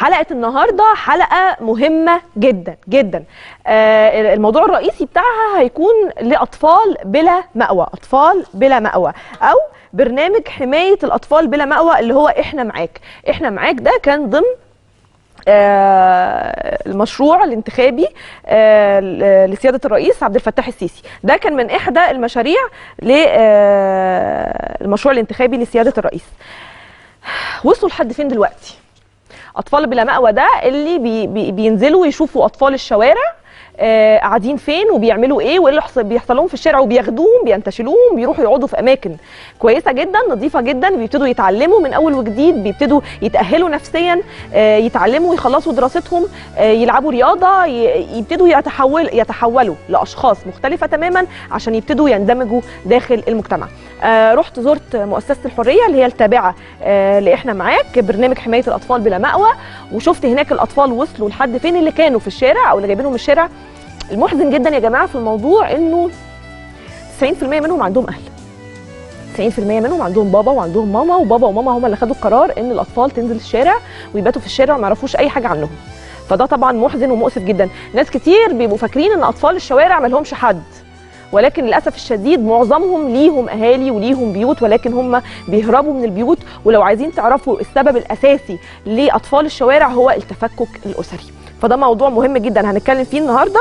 حلقه النهارده حلقه مهمه جدا جدا آه الموضوع الرئيسي بتاعها هيكون لاطفال بلا مأوى اطفال بلا مأوى او برنامج حمايه الاطفال بلا مأوى اللي هو احنا معاك احنا معاك ده كان ضمن آه المشروع الانتخابي آه لسياده الرئيس عبد الفتاح السيسي ده كان من احدى المشاريع للمشروع الانتخابي لسياده الرئيس وصلوا لحد فين دلوقتي اطفال بلا مأوى ده اللي بي بي بينزلوا يشوفوا اطفال الشوارع آه قاعدين فين وبيعملوا ايه وايه اللي بيحصل لهم في الشارع وبياخدوهم بينتشلوهم بيروحوا يقعدوا في اماكن كويسه جدا نظيفه جدا بيبتدوا يتعلموا من اول وجديد بيبتدوا يتاهلوا نفسيا آه يتعلموا يخلصوا دراستهم آه يلعبوا رياضه يبتدوا يتحول يتحولوا لاشخاص مختلفه تماما عشان يبتدوا يندمجوا داخل المجتمع آه رحت زرت مؤسسه الحريه اللي هي التابعه آه لاحنا معاك برنامج حمايه الاطفال بلا مأوى وشفت هناك الاطفال وصلوا لحد فين اللي كانوا في الشارع او اللي جايبينهم من الشارع المحزن جدا يا جماعه في الموضوع انه 90% منهم عندهم اهل 90% منهم عندهم بابا وعندهم ماما وبابا وماما هم اللي خدوا القرار ان الاطفال تنزل الشارع ويباتوا في الشارع وما يعرفوش اي حاجه عنهم فده طبعا محزن ومؤسف جدا ناس كتير بيبقوا فاكرين ان اطفال الشوارع ما لهمش حد ولكن للاسف الشديد معظمهم ليهم اهالي وليهم بيوت ولكن هم بيهربوا من البيوت ولو عايزين تعرفوا السبب الاساسي لاطفال الشوارع هو التفكك الاسري فده موضوع مهم جدا هنتكلم فيه النهارده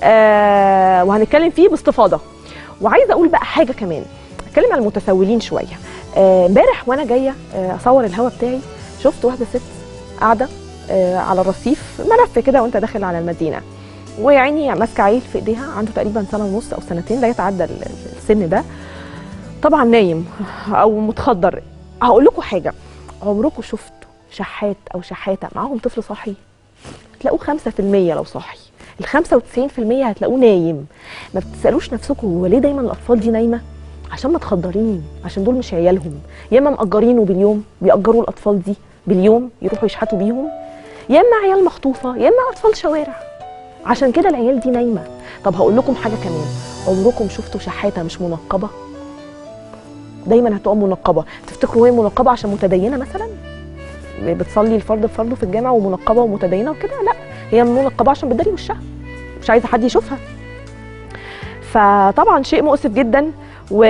آه وهنتكلم فيه باستفاضه وعايزه اقول بقى حاجه كمان اتكلم عن المتسولين شويه امبارح آه وانا جايه آه اصور الهوا بتاعي شفت واحده ست قاعده آه على الرصيف ملف كده وانت داخل على المدينه ويا عيني ماسكه عيل في ايديها عنده تقريبا سنه ونص او سنتين لا يتعدى السن ده طبعا نايم او متخدر هقول لكم حاجه عمركم شفتوا شحات او شحاته معاهم طفل صاحي هتلاقوه 5% لو صاحي ال 95% هتلاقوه نايم ما بتسالوش نفسكم هو ليه دايما الاطفال دي نايمه عشان متخدرين عشان دول مش عيالهم يا اما مأجرينه باليوم بيأجروا الاطفال دي باليوم يروحوا يشحتوا بيهم يا اما عيال مخطوفه يا اما اطفال شوارع عشان كده العيال دي نايمه طب هقول لكم حاجه كمان عمركم شفتوا شحاته مش منقبه دايما هتبقى منقبه تفتكروا هي منقبه عشان متدينه مثلا بتصلي الفرض بفرضه في الجامع ومنقبه ومتدينه وكده لا هي منقبه عشان بتداري وشها مش عايزه حد يشوفها فطبعا شيء مؤسف جدا و...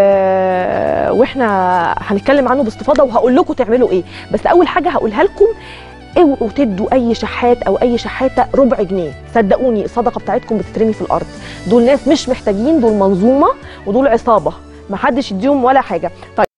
واحنا هنتكلم عنه باستفاضه وهقول لكم تعملوا ايه بس اول حاجه هقولها لكم اوعوا تدوا اي شحات او اي شحاته ربع جنيه صدقوني الصدقه بتاعتكم بتترمي في الارض دول ناس مش محتاجين دول منظومه ودول عصابه محدش يديهم ولا حاجه طيب